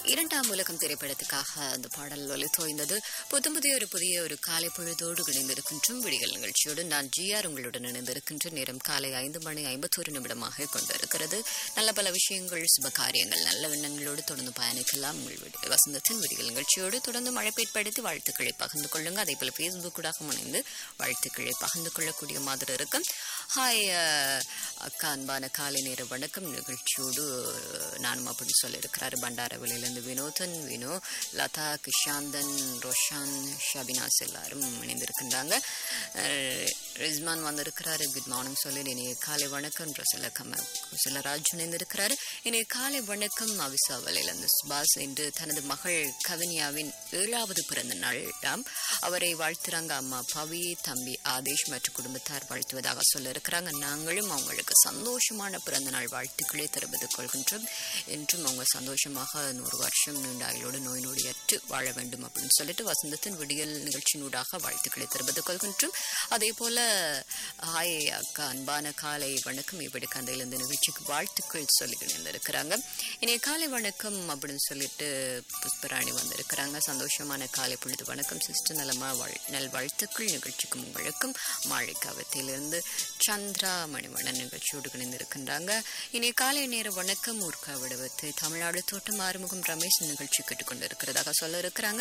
இரண்டாம் உலகம் திரைப்படத்துக்காக அந்த பாடல் ஒலித்தோய்ந்தது புத்தம் புதிய ஒரு புதிய ஒரு காலை பொழுதோடு இணைந்திருக்கின்றோம் விடிகள் நிகழ்ச்சியோடு நான் ஜிஆர் உங்களுடன் இணைந்திருக்கின்ற நேரம் காலை ஐந்து மணி ஐம்பத்தோரு நிமிடமாக கொண்டிருக்கிறது நல்ல பல விஷயங்கள் சுப காரியங்கள் நல்ல எண்ணங்களோடு தொடர்ந்து பயணிக்கலாம் உங்கள் விடி- வசந்தத்தின் விடிகள் நிகழ்ச்சியோடு தொடர்ந்து மழைப்பேற்படுத்தி வாழ்த்துக்களை பகிர்ந்து கொள்ளுங்க அதே போல ஃபேஸ்புக் கூட முனைந்து வாழ்த்துக்களை பகிர்ந்து கொள்ளக்கூடிய மாதிரி இருக்கும் ஹாய் அஹ், அக்கா அன்பான காலை நேர வணக்கம் நிகழ்ச்சியோடு நானும் அப்படி சொல்லியிருக்கிறாரு பண்டாரவளியிலிருந்து வினோதன் வினோ லதா கிஷாந்தன் ரோஷான் ஷபினாஸ் எல்லாரும் இணைந்திருக்கின்றாங்க அஹ், ரிஸ்மான் வந்திருக்கிறாரு குட் மார்னிங் சொல்லி இனிய காலை வணக்கம் ரசல கம குசலராஜ் இணைந்திருக்கிறாரு இனிய காலை வணக்கம் அவிசாவலிலிருந்து சுபாஷ் என்று தனது மகள் கவினியாவின் ஏழாவது பிறந்த நாளாம் அவரை வாழ்த்துறாங்க அம்மா பவி தம்பி ஆதேஷ் மற்றும் குடும்பத்தார் வாழ்த்துவதாக சொல்ல இருக்கிறாங்க நாங்களும் அவங்களுக்கு சந்தோஷமான பிறந்த நாள் வாழ்த்துக்களை தெரிவித்துக் கொள்கின்றோம் என்றும் அவங்க சந்தோஷமாக நூறு வருஷம் நீண்ட ஆயுளோடு நோய் நொடியற்று வாழ வேண்டும் அப்படின்னு சொல்லிட்டு வசந்தத்தின் விடியல் நிகழ்ச்சியினூடாக வாழ்த்துக்களை தெரிவித்துக் கொள்கின்றோம் அதே போல ஹாய் அக்கா அன்பான காலை வணக்கம் இப்படி கந்தையில் இந்த நிகழ்ச்சிக்கு வாழ்த்துக்கள் சொல்லி இணைந்திருக்கிறாங்க இனிய காலை வணக்கம் அப்படின்னு சொல்லிட்டு புஷ்பராணி வந்திருக்கிறாங்க சந்தோஷமான காலை பொழுது வணக்கம் சிஸ்டர் நலமா வாழ் நல் வாழ்த்துக்கள் நிகழ்ச்சிக்கும் உங்களுக்கும் மாழிக்காவத்திலிருந்து சந்திரா மணிவண்ணன் நிகழ்ச்சியோடு இணைந்திருக்கின்றாங்க இனிய காலை நேர வணக்கம் ஊர்கா விடுவத்து தமிழ்நாடு தோட்டம் ஆறுமுகம் ரமேஷ் நிகழ்ச்சி கேட்டுக்கொண்டிருக்கிறதாக சொல்ல இருக்கிறாங்க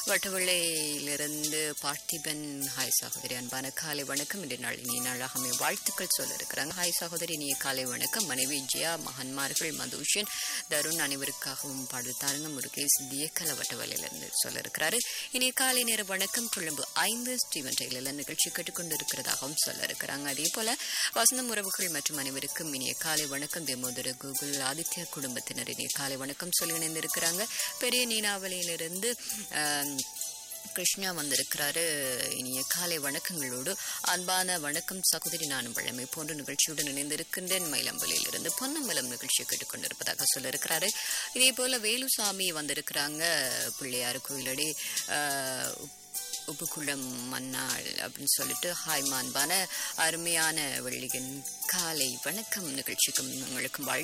வட்டவிளையிலிருந்து பார்த்திபன் ஹாய் சகோதரி அன்பான காலை வணக்கம் இன்றைய நாள் இனிய நாளாக அமைய வாழ்த்துக்கள் சொல்ல இருக்கிறாங்க ஹாய் சகோதரி இனிய காலை வணக்கம் மனைவி ஜியா மகன்மார்கள் மதுஷன் தருண் அனைவருக்காகவும் பாடல் தாருங்க முருகேஷ் தியக்கல வட்டவலையிலிருந்து சொல்ல இருக்கிறாரு இனிய காலை நேர வணக்கம் கொழும்பு ஐந்து ஸ்டீவன் டெய்லர் நிகழ்ச்சி கேட்டுக்கொண்டிருக்கிறதாகவும் சொல்ல இருக்கிறாங்க அதே போல வசந்தம் உறவுகள் மற்றும் அனைவருக்கும் இனிய காலை வணக்கம் தேமோதர கூகுள் ஆதித்யா குடும்பத்தினர் இனிய காலை வணக்கம் சொல்லி இணைந்திருக்கிறாங்க பெரிய நீனாவளியிலிருந்து ஆம், கிருஷ்ணா வந்திருக்கிறாரு இனிய காலை வணக்கங்களோடு அன்பான வணக்கம் சகோதரி நானும் பழமை போன்ற நிகழ்ச்சியுடன் இணைந்திருக்கின்றேன் மயிலம்பலியில் இருந்து பொன்னம்பலம் நிகழ்ச்சியை கேட்டுக்கொண்டிருப்பதாக சொல்லியிருக்கிறாரு இதே போல வேலுசாமி வந்திருக்கிறாங்க பிள்ளையார் கோயிலடி ஆஹ், உப்புக்குளம் மன்னாள் அப்படின்னு சொல்லிட்டு ஹாய் மாண்பான அருமையான வெள்ளியின் காலை வணக்கம் நிகழ்ச்சிக்கும் உங்களுக்கும் வாழ்த்து